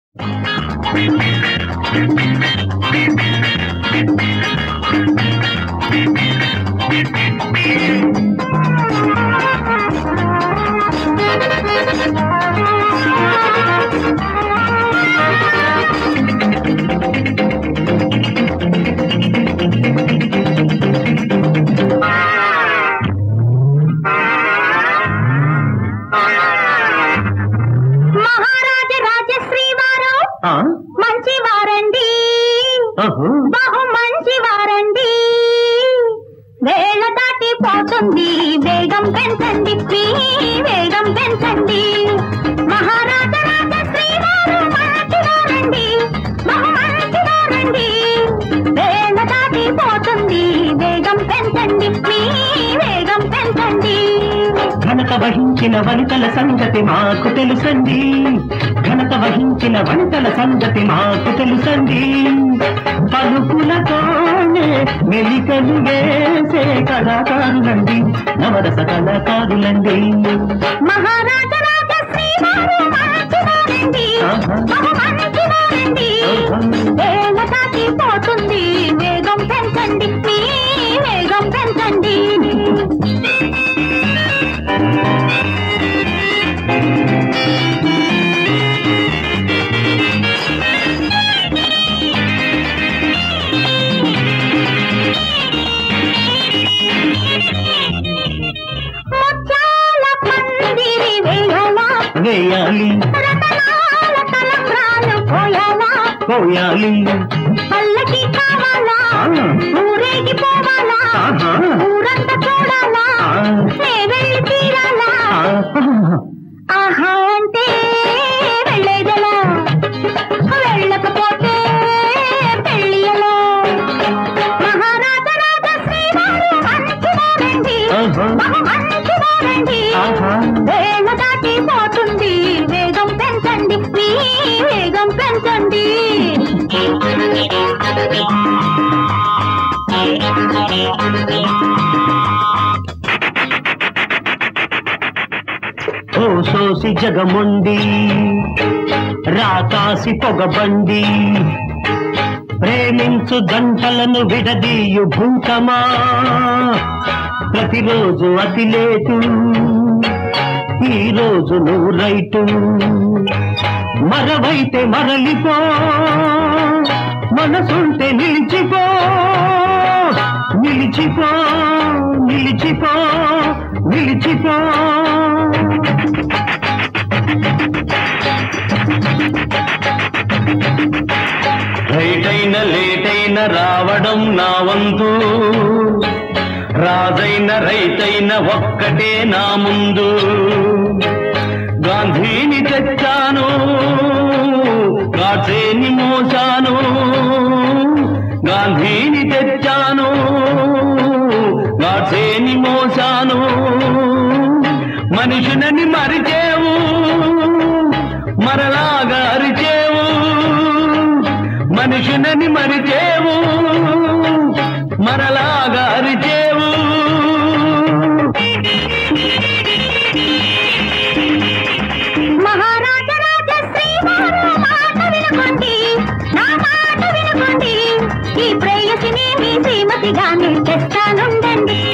మహారాజ రాజశ్రీ వారు ఆ? మంచి వారండి ఆహా. బహు మంచి వారండి వేళ దాటిపోతుంది వేగం పెంచండి మీ వేగం పెంచండి మహారాజ రాజశ్రీ వారు మంచి వారండి బహు మంచి వారండి వేళ దాటిపోతుంది వేగం పెంచండి మీ వేగం పెంచండి ఘనత వహించిన వనితల సంగతి మాకు తెలుసండి ఘనత వహించిన వనితల సంగతి మాకు తెలుసండి పలుకులతోనే మెలికలు వేసే కళాకారులండి నవరస కళాకారులండి మహారాజ రాజశ్రీ వారు మంచివారండి ఆహా. బహు మంచివారండి ఆహా. వేళ దాటిపోతుంది వేగం పెంచండి మీ వేగం పెంచండి ముత్యాల పందిరి వేయాలా వేయాలి రతనాల తలంబ్రాలు పోయాలా పోయాలి పల్లకి కావాలా ఆ. ఊరేగి పోవాలా ఆహా. ఊరంతా చూడాలా ఆ. నే వెళ్ళి తీరాలా ఆహా. ఆహా అంటే వెళ్ళేదలా వెళ్ళకపోతే పెళ్ళి ఎలా మహారాజ రాజ శ్రీవారు మంచివారండి ఆహా. బహు మంచివారండి ఆహా. వేళ దాటిపోతుంది వేగం పెంచండి మీ వేగం పెంచండి ఓ సోసి జగముండి రాకాసి పొగబండి ప్రేమించు గంటలను విడదీయు భూతమా ప్రతిరోజు అతి లేటు ఈ రోజు నువ్వు రైటు మరవైతే మరలిపో మనసుంటే నిలిచిపో నిలిచిపో నిలిచిపో నిలిచిపో రైటైన లేటైన రావడం నా వంతు రాజైన రైతైన ఒక్కటే నా ముందు గాంధీని తెచ్చాను కాసేని మోసాను గాంధీని తెచ్చాను కాసేని మోసాను మనుషునని మరిచేవు మరలాగా అరిచేవు మనుషునని మరిచేవు మరలాగా అరిచేవు మహారాజ రాజ శ్రీవారు మాట వినుకోండి నా మాట వినుకోండి ఈ ప్రేయసిని మీ శ్రీమతిగా నేను తెస్తానుండండి